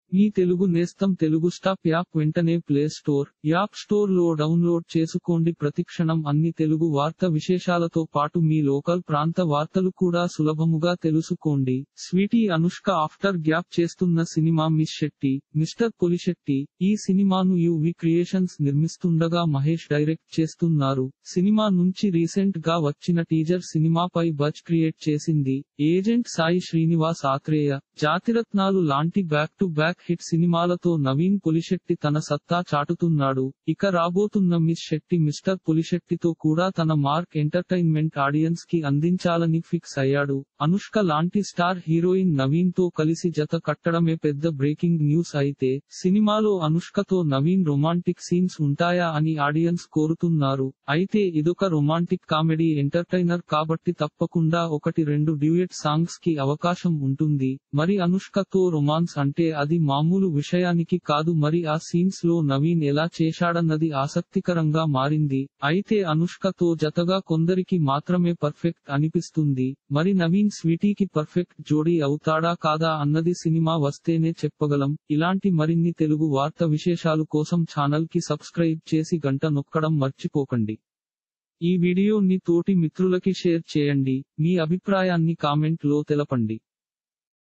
మీ తెలుగు నేస్తం Telugu stop app వెంటనే play store app store లో డౌన్లోడ్ చేసుకోండి ప్రతిక్షణం అన్ని తెలుగు వార్త విశేషాలతో పాటు మీ లోకల్ ప్రాంత వార్తలు కూడా సులభముగా తెలుసుకోండి స్వీటీ అనుష్క ఆఫ్టర్ గ్యాప్ చేస్తున్న cinema miss Shetty mister Polishetty ఈ సినిమాను యువి క్రియేషన్స్ నిర్మిస్తుండగా మహేష్ డైరెక్ట్ చేస్తున్నారు సినిమా నుంచి రీసెంట్ గా వచ్చిన టీజర్ సినిమాపై బజ్ క్రియేట్ చేసింది ఏజెంట్ సాయి శ్రీనివాస్ ఆత్రేయ జాతిరత్నాలు లాంటి బ్యాక్ టు బ్యాక్ హిట్ సినిమాలతో నవీన్ పులిశెట్టి తన సత్తా చాటుతున్నాడు ఇక రాబోతున్న మిస్ శెట్టి మిస్టర్ పులిశెట్టితో కూడా తన మార్క్ ఎంటర్టైన్మెంట్ ఆడియన్స్ కి అందించాలని ఫిక్స్ అయ్యాడు అనుష్క లాంటి స్టార్ హీరోయిన్ నవీన్ తో కలిసి జత కట్టడమే పెద్ద బ్రేకింగ్ న్యూస్ అయితే సినిమాలో అనుష్కతో నవీన్ రొమాంటిక్ సీన్స్ ఉంటాయా అని ఆడియన్స్ కోరుతున్నారు అయితే ఇదొక రొమాంటిక్ కామెడీ ఎంటర్టైనర్ కాబట్టి తప్పకుండా ఒకటి రెండు డ్యూయట్ సాంగ్స్ కి అవకాశం ఉంటుంది మరి అనుష్కతో రొమాన్స్ అంటే అది మామూలు విషయానికి కాదు మరి ఆ సీన్స్ లో నవీన్ ఎలా చేశాడన్నది ఆసక్తికరంగా మారింది అయితే అనుష్కతో జతగా కొందరికి మాత్రమే పర్ఫెక్ట్ అనిపిస్తుంది మరి నవీన్ స్వీటీకి పర్ఫెక్ట్ జోడీ అవుతాడా కాదా అన్నది సినిమా వస్తేనే చెప్పగలం ఇలాంటి మరిన్ని తెలుగు వార్త విశేషాలు కోసం ఛానల్ కి సబ్స్క్రైబ్ చేసి గంట నొక్కడం మర్చిపోకండి ఈ వీడియోని తోటి మిత్రులకి షేర్ చేయండి మీ అభిప్రాయాన్ని కామెంట్ లో తెలపండి